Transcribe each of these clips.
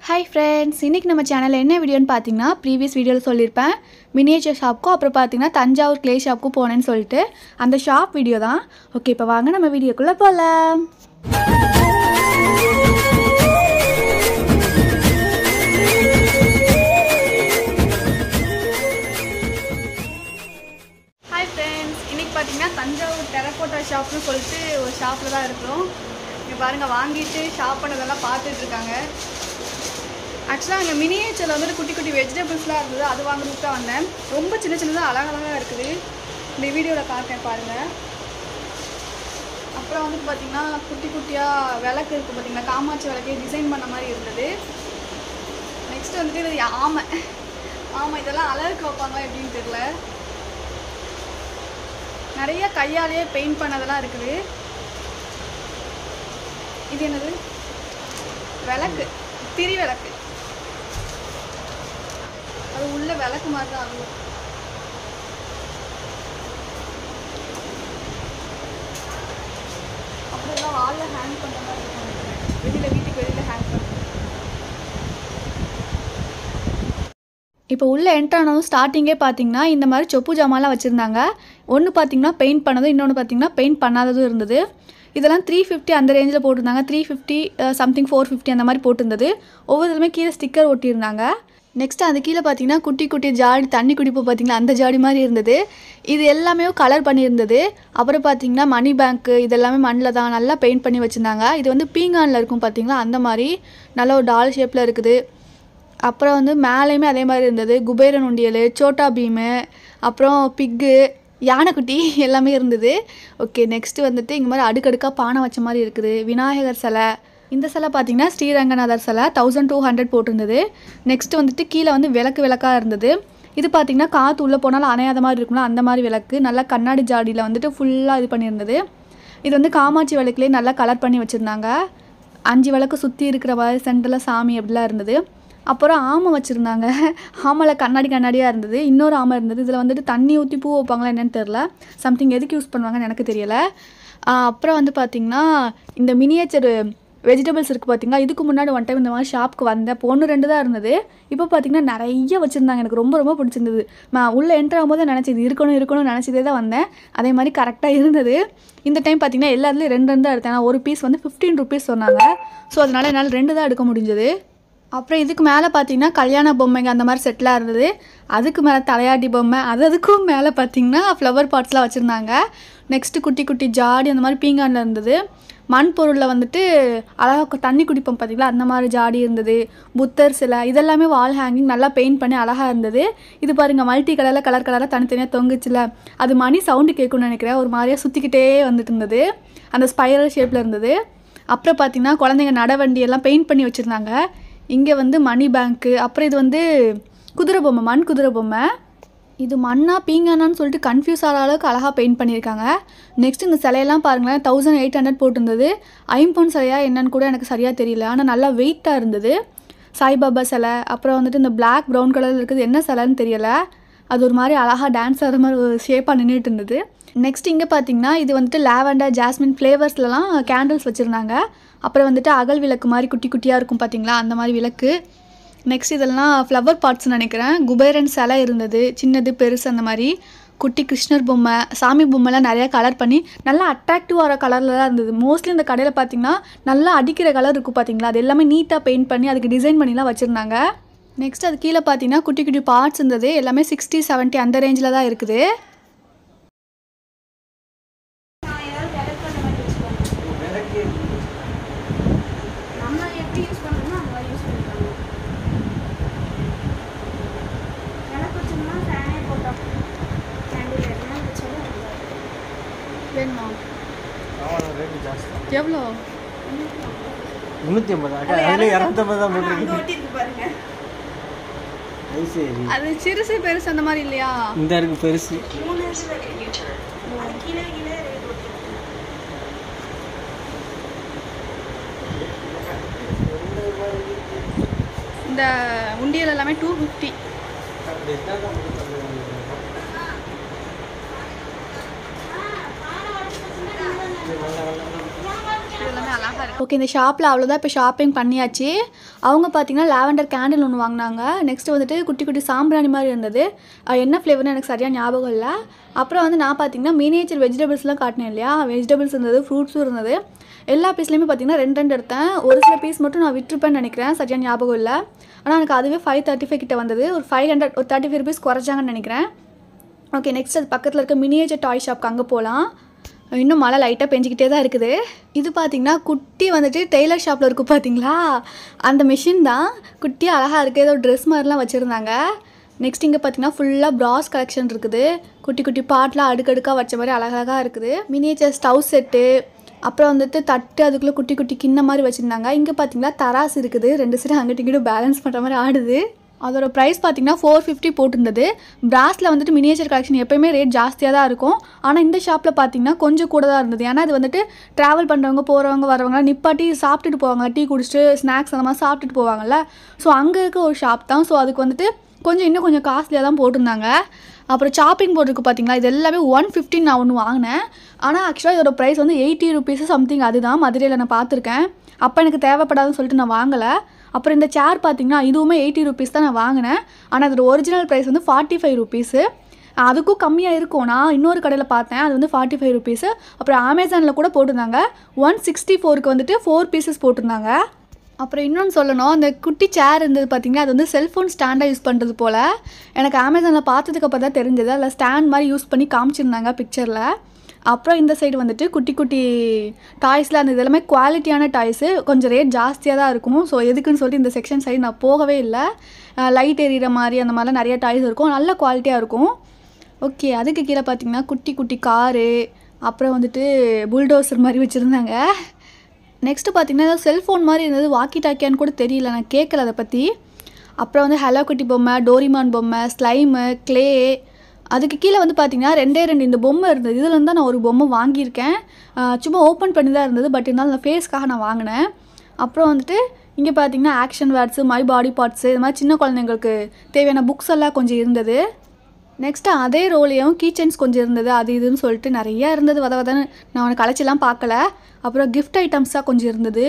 Hi friends இன்றைக்கி நம்ம சேனலில் என்ன வீடியோன்னு பார்த்தீங்கன்னா ப்ரீவியஸ் வீடியோவில் சொல்லியிருப்பேன் மினியேச்சர் ஷாப்க்கும் அப்புறம் பார்த்தீங்கன்னா தஞ்சாவூர் க்ளே ஷாப்புக்கும் போனேன்னு சொல்லிட்டு அந்த ஷாப் வீடியோ தான் ஓகே இப்போ வாங்க நம்ம வீடியோக்குள்ளே போகலாம் ஹாய் ஃப்ரெண்ட்ஸ் இன்றைக்கி பார்த்தீங்கன்னா தஞ்சாவூர் டெரக்கோட்டா ஷாப்னு சொல்லிட்டு ஒரு ஷாப்பில் தான் இருக்கிறோம் இங்கே பாருங்கள் வாங்கிட்டு ஷாப் பண்ணதெல்லாம் பார்த்துட்டு இருக்காங்க ஆக்சுவலாக அங்கே மினியேச்சரில் வந்துட்டு குட்டி குட்டி வெஜிடபிள்ஸ்லாம் இருந்தது அது வாங்குறதுக்கு தான் வந்தேன் ரொம்ப சின்ன சின்னதாக அழகழகாக இருக்குது இந்த வீடியோவில் காட்டுறேன் பாருங்கள் அப்புறம் வந்து பார்த்தீங்கன்னா குட்டி குட்டியாக விளக்கு இருக்குது பார்த்தீங்கன்னா காமாட்சி விளக்கு டிசைன் பண்ண மாதிரி இருந்தது நெக்ஸ்ட் வந்துட்டு இது ஆமை ஆமாம் இதெல்லாம் அழகுக்கு வைப்பாங்களா எப்படின்னு தெரியல நிறைய கையாலேயே பெயிண்ட் பண்ணதெல்லாம் இருக்குது இது என்னது விளக்கு திரி விளக்கு அது உள்ள விளக்கு மாதிரி தான் ஆகும் அப்புறம் எல்லாம் வாலில் ஹேங் பண்ணுற மாதிரி இருக்கும் நினைக்கிறேன். வெளியில வீட்டுக்கு வெளியில ஹேங் பண்ணுறது இப்போ உள்ளே என்ட்ரானதும் ஸ்டார்டிங்கே பார்த்தீங்கன்னா இந்த மாதிரி சொப்பு ஜாமான்லாம் வச்சுருந்தாங்க ஒன்று பார்த்தீங்கன்னா பெயிண்ட் பண்ணதும் இன்னொன்று பார்த்தீங்கன்னா பெயிண்ட் பண்ணாததும் இருந்தது இதெல்லாம் த்ரீ ஃபிஃப்டி அந்த ரேஞ்சில் போட்டிருந்தாங்க three fifty something four fifty அந்த மாதிரி போட்டிருந்தது ஒவ்வொரு இதுலையுமே கீழே ஸ்டிக்கர் ஒட்டியிருந்தாங்க நெக்ஸ்ட் அது கீழே பார்த்தீங்கன்னா குட்டி குட்டி ஜாடி தண்ணி குடிப்பு பார்த்தீங்கன்னா அந்த ஜாடி மாதிரி இருந்தது இது எல்லாமே கலர் பண்ணியிருந்தது அப்புறம் பார்த்தீங்கன்னா மணி பேங்க்கு இது எல்லாமே மண்ணில் தான் நல்லா பெயிண்ட் பண்ணி வச்சுருந்தாங்க இது வந்து பீங்கானில் இருக்கும் பார்த்தீங்களா அந்த மாதிரி நல்ல ஒரு டால் ஷேப்பில் இருக்குது அப்புறம் வந்து மேலேயுமே அதே மாதிரி இருந்தது குபேரன் உண்டியல் சோட்டா பீமு அப்புறம் பிக்கு யானைக்குட்டி எல்லாமே இருந்தது ஓகே நெக்ஸ்ட்டு வந்துட்டு இங்கே மாதிரி அடுக்கடுக்காக பானை வச்ச மாதிரி இருக்குது விநாயகர் சிலை இந்த சிலை பார்த்தீங்கன்னா ஸ்ரீரங்கநாதர் சிலை தௌசண்ட் டூ ஹண்ட்ரட் போட்டிருந்தது நெக்ஸ்ட் வந்துட்டு கீழே வந்து விளக்கு விளக்காக இருந்தது இது பார்த்தீங்கன்னா காற்று உள்ளே போனாலும் அணையாத மாதிரி இருக்கும்ல அந்த மாதிரி விளக்கு நல்லா கண்ணாடி ஜாடியில் வந்துட்டு ஃபுல்லாக இது பண்ணியிருந்தது இது வந்து காமாட்சி விளக்குலேயே நல்லா கலர் பண்ணி வச்சுருந்தாங்க அஞ்சு விளக்கு சுற்றி இருக்கிற மாதிரி சென்டரில் சாமி அப்படிலாம் இருந்தது அப்புறம் ஆமை வச்சுருந்தாங்க ஆமையில் கண்ணாடி கண்ணாடியாக இருந்தது இன்னொரு ஆமை இருந்தது இதில் வந்துட்டு தண்ணி ஊற்றி பூ வைப்பாங்களா என்னன்னு தெரில சம்திங் எதுக்கு யூஸ் பண்ணுவாங்கன்னு எனக்கு தெரியலை ஆஹ் அப்புறம் வந்து பார்த்திங்கன்னா இந்த மினியேச்சர் வெஜிடபிள்ஸ் இருக்குது பார்த்தீங்களா இதுக்கு முன்னாடி ஒன் டைம் இந்த மாதிரி ஷாப்புக்கு வந்தேன் இப்போ ஒன்று ரெண்டு தான் இருந்தது இப்போ பார்த்தீங்கன்னா நிறைய வச்சுருந்தாங்க எனக்கு ரொம்ப ரொம்ப பிடிச்சிருந்தது நான் உள்ளே என்ட்ரு ஆகும்போது நினச்சது இது இருக்கணும் இருக்கணும்னு நினச்சதே தான் வந்தேன் அதே மாதிரி கரெக்டாக இருந்தது இந்த டைம் பார்த்தீங்கன்னா எல்லாத்துலேயும் ரெண்டு ரெண்டு தான் எடுத்தேன் நான் ஒரு பீஸ் வந்து ஃபிஃப்டீன் ருபீஸ் சொன்னாங்க ஸோ அதனால் என்னால் ரெண்டு தான் எடுக்க முடிஞ்சது அப்புறம் இதுக்கு மேலே பார்த்தீங்கன்னா கல்யாண பொம்மைங்க அந்த மாதிரி செட்டிலாக இருந்தது அதுக்கு மேலே தலையாட்டி பொம்மை அது அதுக்கும் மேலே பார்த்தீங்கன்னா ஃப்ளவர் பாட்ஸ்லாம் வச்சுருந்தாங்க நெக்ஸ்ட்டு குட்டி குட்டி ஜாடி அந்த மாதிரி பீங்கானில் இருந்தது மண் பொருளில் வந்துட்டு அழகாக தண்ணி குடிப்போம் பார்த்தீங்களா அந்த மாதிரி ஜாடி இருந்தது புத்தர் சிலை இதெல்லாமே வால் ஹேங்கிங் நல்லா பெயிண்ட் பண்ணி அழகாக இருந்தது இது பாருங்கள் மல்டி கலரில் கலர் கலராக தனித்தனியாக தொங்குச்சுல அது மணி சவுண்டு கேட்கும்னு நினைக்கிறேன் ஒரு மாதிரியாக சுற்றிக்கிட்டே வந்துட்டு இருந்தது அந்த ஸ்பைரல் ஷேப்பில் இருந்தது அப்புறம் பார்த்தீங்கன்னா குழந்தைங்க நடவண்டி எல்லாம் பெயிண்ட் பண்ணி வச்சுருந்தாங்க இங்கே வந்து மணி பேங்க்கு அப்புறம் இது வந்து குதிரை பொம்மை மண் குதிரை பொம்மை இது மண்ணா பீங்கானான்னு சொல்லிட்டு கன்ஃபியூஸ் ஆகிற அளவுக்கு அழகாக பெயிண்ட் பண்ணியிருக்காங்க நெக்ஸ்ட் இந்த சிலையெல்லாம் பாருங்களேன் தௌசண்ட் எயிட் ஹண்ட்ரட் போட்டிருந்தது ஐம்பொன் சிலையா என்னன்னு கூட எனக்கு சரியாக தெரியல ஆனால் நல்லா வெயிட்டாக இருந்தது சாய்பாபா சிலை அப்புறம் வந்துட்டு இந்த பிளாக் ப்ரௌன் கலரில் இருக்குது என்ன சிலைன்னு தெரியலை அது ஒரு மாதிரி அழகாக டான்ஸ் ஆடுற மாதிரி ஒரு ஷேப்பாக நின்றுட்டு இருந்தது நெக்ஸ்ட் இங்கே பார்த்தீங்கன்னா இது வந்துட்டு லாவெண்டர் ஜாஸ்மின் ஃப்ளேவர்ஸ்லலாம் கேண்டில்ஸ் வச்சுருந்தாங்க அப்புறம் வந்துட்டு அகல் விளக்கு மாதிரி குட்டி குட்டியாக இருக்கும் பார்த்தீங்களா அந்த மாதிரி விளக்கு நெக்ஸ்ட் இதெல்லாம் ஃப்ளவர் பாட்ஸ் நினைக்கிறேன் குபேரன் சிலை இருந்தது சின்னது பெருசு அந்த மாதிரி குட்டி கிருஷ்ணர் பொம்மை சாமி பொம்மைலாம் நிறையா கலர் பண்ணி நல்லா அட்ராக்டிவ் ஆகிற கலரில் தான் இருந்தது மோஸ்ட்லி இந்த கடையில் பார்த்தீங்கன்னா நல்லா அடிக்கிற கலர் இருக்கும் பார்த்தீங்களா அது எல்லாமே நீட்டாக பெயிண்ட் பண்ணி அதுக்கு டிசைன் பண்ணிலாம் வச்சுருந்தாங்க நெக்ஸ்ட் அது கீழே பார்த்தீங்கன்னா குட்டி குட்டி பார்ட்ஸ் இருந்தது எல்லாமே சிக்ஸ்டி செவன்ட்டி அந்த ரேஞ்சில் தான் இருக்குது நம்ம எப்படி யூஸ் பண்ணுறோமோ அந்த மாதிரி யூஸ் பண்ணிக்கலாம் விளக்கு வச்சோம்னா ஃபேனே போட்டோம் கேண்டில் எதுனா வச்சாலும் வேணுமா ஆமாம் ரேட்டு ஜாஸ்தி எவ்வளோ முந்நூற்றி ஐம்பது அக்கா அதில் இரநூத்தம்பது தான் அங்கே போட்டிருக்கு ஓட்டிருக்கு பாருங்க அது சரி அது சிறுசு பெருசு அந்த மாதிரி இல்லையா இந்த இருக்கு பெருசு மூணு அது கீழே கீழே ரேட் ஓட்டிருக்கு இந்த உண்டியல் எல்லாமே டூ ஃபிஃப்டி இது எல்லாமே அழகாக ஓகே இந்த ஷாப்பில் அவ்வளோதான் இப்போ ஷாப்பிங் பண்ணியாச்சு அவங்க பார்த்தீங்கன்னா லாவெண்டர் கேண்டில் ஒன்று வாங்கினாங்க நெக்ஸ்ட் வந்துட்டு குட்டி குட்டி சாம்பிராணி மாதிரி இருந்தது அது என்ன ஃப்ளேவர்னு எனக்கு சரியாக ஞாபகம் இல்லை அப்புறம் வந்து நான் பார்த்தீங்கன்னா மினியேச்சர் வெஜிடபிள்ஸ்லாம் காட்டினேன் இல்லையா வெஜிடபிள்ஸ் இருந்தது ஃப்ரூட்ஸும் இருந்தது எல்லா பீஸ்லேயுமே பார்த்தீங்கன்னா ரெண்டு ரெண்டு எடுத்தேன் ஒரு சில பீஸ் மட்டும் நான் விட்டுருப்பேன்னு நினைக்கிறேன் சரியாக ஞாபகம் இல்லை ஆனால் எனக்கு அதுவே ஃபைவ் தேர்ட்டி ஃபைவ் கிட்ட வந்தது ஒரு ஃபைவ் ஹண்ட்ரட் ஒரு தேர்ட்டி ஃபைவ் ருபீஸ் குறைச்சாங்கன்னு நினைக்கிறேன் ஓகே நெக்ஸ்ட் அது பக்கத்தில் இருக்க மினியேச்சர் டாய் ஷாப்க்கு அங்கே போகலாம் இன்னும் மழை லைட்டாக பெஞ்சிக்கிட்டே தான் இருக்குது இது பார்த்தீங்கன்னா குட்டி வந்துட்டு டெய்லர் ஷாப்பில் இருக்கும் பார்த்தீங்களா அந்த மிஷின் தான் குட்டி அழகாக இருக்குது ஏதோ ட்ரெஸ் மாதிரிலாம் வச்சுருந்தாங்க நெக்ஸ்ட் இங்கே பார்த்தீங்கன்னா ஃபுல்லாக ப்ராஸ் கலெக்ஷன் இருக்குது குட்டி குட்டி பாட்லாம் அடுக்கடுக்காக வச்ச மாதிரி அழகழகாக இருக்குது மினியேச்சர் ஸ்டவ் செட்டு அப்புறம் வந்துட்டு தட்டு அதுக்குள்ளே குட்டி குட்டி கிண்ண மாதிரி வச்சுருந்தாங்க இங்கே பார்த்தீங்கன்னா தராசு இருக்குது ரெண்டு சைடு அங்கிட்டு இங்கிட்டு பேலன்ஸ் பண்ணுற மாதிரி ஆடுது அதோட ப்ரைஸ் பார்த்தீங்கன்னா ஃபோர் ஃபிஃப்டி போட்டிருந்தது பிராஸில் வந்துட்டு மினியேச்சர் கலெக்ஷன் எப்போயுமே ரேட் ஜாஸ்தியாக தான் இருக்கும் ஆனால் இந்த ஷாப்பில் பார்த்தீங்கன்னா கொஞ்சம் கூட தான் இருந்தது ஏன்னா இது வந்துட்டு ட்ராவல் பண்ணுறவங்க போகிறவங்க வரவங்க நிப்பாட்டி சாப்பிட்டுட்டு போவாங்க டீ குடிச்சிட்டு ஸ்நாக்ஸ் அந்த மாதிரி சாப்பிட்டுட்டு போவாங்கல்ல ஸோ அங்கே இருக்க ஒரு ஷாப் தான் ஸோ அதுக்கு வந்துட்டு கொஞ்சம் இன்னும் கொஞ்சம் காஸ்ட்லியாக தான் போட்டிருந்தாங்க அப்புறம் சாப்பிங் போட்டிருக்கு பார்த்தீங்களா இது எல்லாமே ஒன் ஃபிஃப்டின் நான் ஒன்று வாங்கினேன் ஆனால் ஆக்சுவலாக இதோட ப்ரைஸ் வந்து எயிட்டி ருபீஸ் சம்திங் அதுதான் மதுரையில் நான் பார்த்துருக்கேன் அப்போ எனக்கு தேவைப்படாதுன்னு சொல்லிட்டு நான் வாங்கலை அப்புறம் இந்த சேர் பார்த்தீங்கன்னா இதுவுமே எயிட்டி ருபீஸ் தான் நான் வாங்கினேன் ஆனால் அதோட ஒரிஜினல் ப்ரைஸ் வந்து ஃபார்ட்டி ஃபைவ் ருபீஸு அதுக்கும் கம்மியாக இருக்கும் நான் இன்னொரு கடையில் பார்த்தேன் அது வந்து ஃபார்ட்டி ஃபைவ் ருபீஸு அப்புறம் அமேசானில் கூட போட்டிருந்தாங்க ஒன் சிக்ஸ்டி ஃபோருக்கு வந்துட்டு ஃபோர் பீசஸ் போட்டிருந்தாங்க அப்புறம் இன்னொன்று சொல்லணும் அந்த குட்டி சேர் இருந்தது பார்த்தீங்கன்னா அது வந்து செல்ஃபோன் ஸ்டாண்டாக யூஸ் பண்ணுறது போல் எனக்கு அமேசானில் பார்த்ததுக்கு அப்புறம் தான் தெரிஞ்சது அதில் ஸ்டாண்ட் மாதிரி யூஸ் பண்ணி காமிச்சிருந்தாங்க பிக்சரில் அப்புறம் இந்த சைடு வந்துட்டு குட்டி குட்டி டாய்ஸில் அந்த இது எல்லாமே குவாலிட்டியான டாய்ஸு கொஞ்சம் ரேட் ஜாஸ்தியாக தான் இருக்கும் ஸோ எதுக்குன்னு சொல்லிட்டு இந்த செக்ஷன் சைடு நான் போகவே இல்லை லைட் எரியிற மாதிரி அந்த மாதிரிலாம் நிறைய டாய்ஸ் இருக்கும் நல்ல குவாலிட்டியாக இருக்கும் ஓகே அதுக்கு கீழே பார்த்தீங்கன்னா குட்டி குட்டி காரு அப்புறம் வந்துட்டு புல்டோசர் மாதிரி வச்சுருந்தாங்க நெக்ஸ்ட்டு பார்த்தீங்கன்னா ஏதோ செல்ஃபோன் மாதிரி இருந்தது வாக்கி டாக்கியான்னு கூட தெரியல நான் கேட்கல அதை பற்றி அப்புறம் வந்து ஹலோ குட்டி பொம்மை டோரிமான் பொம்மை ஸ்லைமு க்ளே அதுக்கு கீழே வந்து பார்த்தீங்கன்னா ரெண்டே ரெண்டு இந்த பொம்மை இருந்தது இதில் தான் நான் ஒரு பொம்மை வாங்கியிருக்கேன் ஆஹ் சும்மா ஓப்பன் பண்ணி தான் இருந்தது பட் இருந்தாலும் அந்த ஃபேஸ்க்காக நான் வாங்கினேன் அப்புறம் வந்துட்டு இங்கே பார்த்தீங்கன்னா action words my body parts இது மாதிரி சின்ன குழந்தைங்களுக்கு தேவையான புக்ஸ் எல்லாம் கொஞ்சம் இருந்தது நெக்ஸ்ட்டு அதே ரோலையும் கீச்சன்ஸ் கொஞ்சம் இருந்தது அது இதுன்னு சொல்லிட்டு நிறையா இருந்தது வத வதன்னு நான் அவனை கலைச்செல்லாம் பார்க்கல அப்புறம் கிஃப்ட் ஐட்டம்ஸாக கொஞ்சம் இருந்தது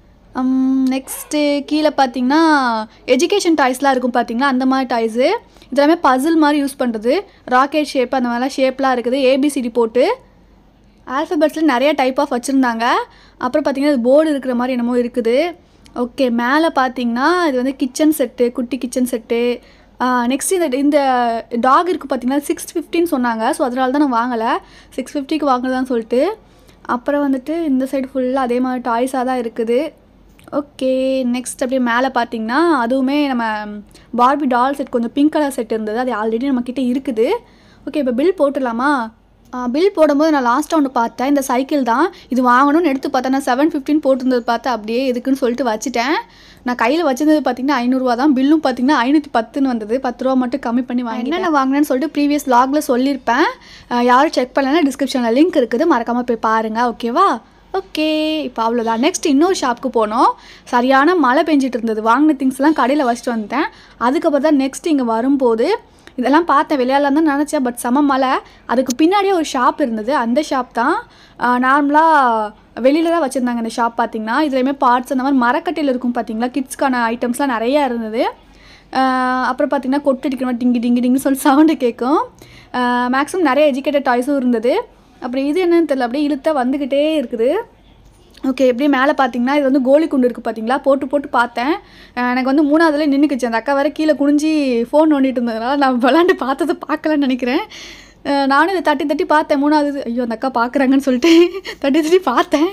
நெக்ஸ்ட்டு கீழே பார்த்தீங்கன்னா எஜுகேஷன் டாய்ஸ்லாம் இருக்கும் பார்த்தீங்களா அந்த மாதிரி டாய்ஸு இதெல்லாமே பசில் மாதிரி யூஸ் பண்ணுறது ராக்கெட் ஷேப் அந்த மாதிரிலாம் ஷேப்லாம் இருக்குது ஏபிசிடி போட்டு ஆல்ஃபபெட்ஸில் நிறைய டைப் ஆஃப் வச்சுருந்தாங்க அப்புறம் பார்த்தீங்கன்னா இது போர்டு இருக்கிற மாதிரி என்னமோ இருக்குது ஓகே மேலே பார்த்தீங்கன்னா இது வந்து கிச்சன் செட்டு குட்டி கிச்சன் செட்டு நெக்ஸ்ட் இந்த இந்த டாக் இருக்குது பார்த்தீங்கன்னா சிக்ஸ் ஃபிஃப்டின்னு சொன்னாங்க ஸோ அதனால தான் நான் வாங்கலை சிக்ஸ் ஃபிஃப்டிக்கு வாங்குறதான்னு சொல்லிட்டு அப்புறம் வந்துட்டு இந்த சைடு ஃபுல்லாக அதே மாதிரி டாய்ஸாக தான் இருக்குது ஓகே நெக்ஸ்ட் அப்படியே மேலே பார்த்தீங்கன்னா அதுவுமே நம்ம பார்பி டால் செட் கொஞ்சம் பிங்க் கலர் செட் இருந்தது அது ஆல்ரெடி நம்மக்கிட்ட இருக்குது ஓகே இப்போ பில் போட்டுடலாமா பில் போடும்போது நான் லாஸ்ட்டாக ஒன்று பார்த்தேன் இந்த சைக்கிள் தான் இது வாங்கணும்னு எடுத்து பார்த்தேன் நான் செவன் ஃபிஃப்டின் போட்டிருந்தது பார்த்து அப்படியே எதுக்குன்னு சொல்லிட்டு வச்சுட்டேன் நான் கையில் வச்சிருந்தது பார்த்தீங்கன்னா ஐநூறுரூவா தான் பில்லும் பார்த்தீங்கன்னா ஐநூற்றி பத்துன்னு வந்தது பத்து ரூபா மட்டும் கம்மி பண்ணி வாங்கி என்னென்ன வாங்கினேன்னு சொல்லிட்டு ப்ரீவியஸ் லாகில் சொல்லியிருப்பேன் அஹ் யாரும் செக் பண்ணலன்னா டிஸ்கிரிப்ஷனில் லிங்க் இருக்குது மறக்காமல் போய் பாருங்கள் ஓகேவா ஓகே இப்போ அவ்வளோதான் நெக்ஸ்ட் இன்னொரு ஷாப்புக்கு போனோம் சரியான மழை பெஞ்சிட்டு இருந்தது வாங்கின திங்ஸ்லாம் கடையில் வச்சுட்டு வந்துட்டேன் அதுக்கப்புறம் தான் நெக்ஸ்ட் இங்கே வரும்போது இதெல்லாம் பார்த்தேன் விளையாடலாம் தான் நினச்சேன் பட் செம மழை அதுக்கு பின்னாடியே ஒரு ஷாப் இருந்தது அந்த ஷாப் தான் நார்மலாக வெளியில் தான் வச்சுருந்தாங்க இந்த ஷாப் பார்த்தீங்கன்னா இதுலேயுமே பார்ட்ஸ் அந்த மாதிரி மரக்கட்டையில் இருக்கும் பார்த்தீங்களா கிட்ஸ்க்கான ஐட்டம்ஸ்லாம் நிறையா இருந்தது ஆஹ் அப்புறம் பார்த்தீங்கன்னா கொட்டு அடிக்கிற மாதிரி டிங்கி டிங்கி டிங்கி சொல்லி சவுண்டு கேட்கும் மேக்ஸிமம் நிறைய எஜுகேட்டட் டாய்ஸும் இருந்தது அப்புறம் இது என்னன்னு தெரியல அப்படியே இழுத்தா வந்துக்கிட்டே இருக்குது ஓகே எப்படியே மேலே பார்த்தீங்கன்னா இது வந்து கோலி குண்டு இருக்குது பார்த்தீங்களா போட்டு போட்டு பார்த்தேன் அஹ் எனக்கு வந்து மூணாவதுல நின்றுக்குச்சு அந்த அக்கா வேற கீழே குனிஞ்சி ஃபோன் நோண்டிட்டு இருந்ததுனால நான் விளாண்டு பார்த்ததை பார்க்கலன்னு நினைக்கிறேன் அஹ் நானும் இதை தட்டி தட்டி பார்த்தேன் மூணாவது ஐயோ அந்த அக்கா பார்க்குறாங்கன்னு சொல்லிட்டு தட்டி தட்டி பார்த்தேன்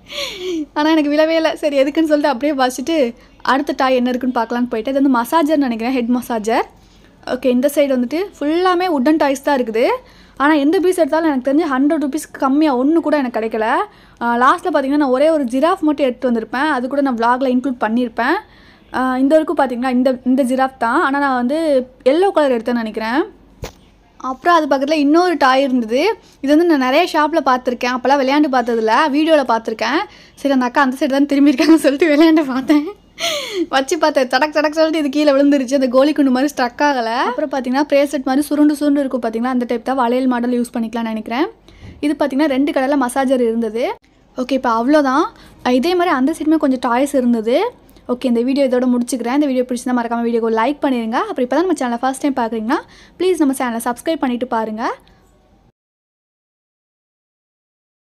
ஆனால் எனக்கு விழவே இல்லை சரி எதுக்குன்னு சொல்லிட்டு அப்படியே வச்சுட்டு அடுத்த டாய் என்ன இருக்குன்னு பார்க்கலான்னு போயிட்டு இது வந்து மசாஜர்னு நினைக்கிறேன் ஹெட் மசாஜர் ஓகே இந்த சைடு வந்துட்டு ஃபுல்லாமே உட்டன் டாய்ஸ் தான் இருக்குது ஆனால் எந்த பீஸ் எடுத்தாலும் எனக்கு தெரிஞ்சு ஹண்ட்ரட் ருபீஸ்க்கு கம்மியாக ஒன்று கூட எனக்கு கிடைக்கல லாஸ்ட்டில் பார்த்தீங்கன்னா நான் ஒரே ஒரு ஜிராஃப் மட்டும் எடுத்து வந்திருப்பேன் அது கூட நான் vlogல இன்க்ளூட் பண்ணியிருப்பேன் ஆஹ் இந்த வரைக்கும் பார்த்தீங்கன்னா இந்த இந்த ஜிராஃப் தான் ஆனால் நான் வந்து எல்லோ கலர் எடுத்தேன்னு நினைக்கிறேன் அப்புறம் அது பக்கத்தில் இன்னொரு டாய் இருந்தது இது வந்து நான் நிறைய ஷாப்பில் பார்த்துருக்கேன் அப்போல்லாம் விளையாண்டு பார்த்ததில்ல வீடியோவில் பார்த்துருக்கேன் சரி அந்த அக்கா அந்த சைடு தான் திரும்பியிருக்காங்கன்னு சொல்லிட்டு விளையாண்டு பார்த்தேன் வச்சு பார்த்தேன் தடக் தடக் சொல்லிட்டு இது கீழே விழுந்துருச்சு அந்த கோலி குண்டு மாதிரி ஸ்ட்ரக் ஆகலை அப்புறம் பார்த்தீங்கன்னா பிரேஸ்லெட் மாதிரி சுருண்டு சுருண்டு இருக்கும் பார்த்தீங்கன்னா அந்த டைப் தான் வளையல் மாடல் யூஸ் பண்ணிக்கலாம்னு நினைக்கிறேன் இது பார்த்தீங்கன்னா ரெண்டு கடையில் மசாஜர் இருந்தது ஓகே இப்போ அவ்வளோதான் இதே மாதிரி அந்த சைடுமே கொஞ்சம் டாய்ஸ் இருந்தது ஓகே இந்த வீடியோ இதோட முடிச்சுக்கிறேன் இந்த வீடியோ பிடிச்சிருந்தா மறக்காம வீடியோக்கு லைக் பண்ணிடுங்க அப்புறம் இப்போ தான் நம்ம சேனலை ஃபஸ்ட் டைம் பார்க்குறீங்கன்னா ப்ளீஸ் நம்ம சேனலை சப்ஸ்கிரைப் பண்ணிட்டு பாருங்கள்